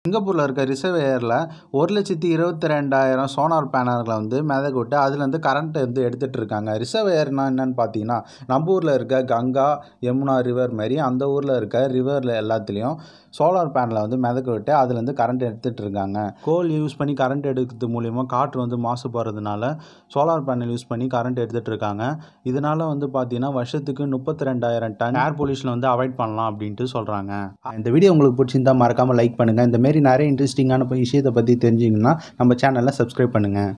சிங்கப்பூரில் இருக்க ரிசர்வேயரில் ஒரு லட்சத்தி இருபத்தி ரெண்டாயிரம் சோனார் பேனல்களை வந்து மிதக்க விட்டு அதுலேருந்து கரண்ட்டை வந்து எடுத்துகிட்டு இருக்காங்க ரிசர்வேயர்னா என்னன்னு பார்த்தீங்கன்னா நம்ம ஊரில் இருக்க கங்கா யமுனா ரிவர் மாதிரி அந்த ஊரில் இருக்க ரிவரில் எல்லாத்துலேயும் சோலார் பேனலை வந்து மிதக்க விட்டு அதுலேருந்து கரண்ட் எடுத்துகிட்டு இருக்காங்க கோல் யூஸ் பண்ணி கரண்ட் எடுக்கிறது மூலிமா காற்று வந்து மாசுபடுறதுனால சோலார் பேனல் யூஸ் பண்ணி கரண்ட் எடுத்துகிட்டு இருக்காங்க இதனால் வந்து பார்த்தீங்கன்னா வருஷத்துக்கு முப்பத்தி ரெண்டாயிரம் டன் ஏர் பொல்யூஷன் வந்து அவாய்ட் பண்ணலாம் அப்படின்ட்டு சொல்கிறாங்க இந்த வீடியோ உங்களுக்கு பிடிச்சிருந்தா மறக்காமல் லைக் பண்ணுங்கள் இந்த மாரி நிறைய இன்ட்ரெஸ்டிங்கான விஷயத்தை பற்றி தெரிஞ்சிங்கன்னா நம்ம சேனலை சப்ஸ்கிரைப் பண்ணுங்கள்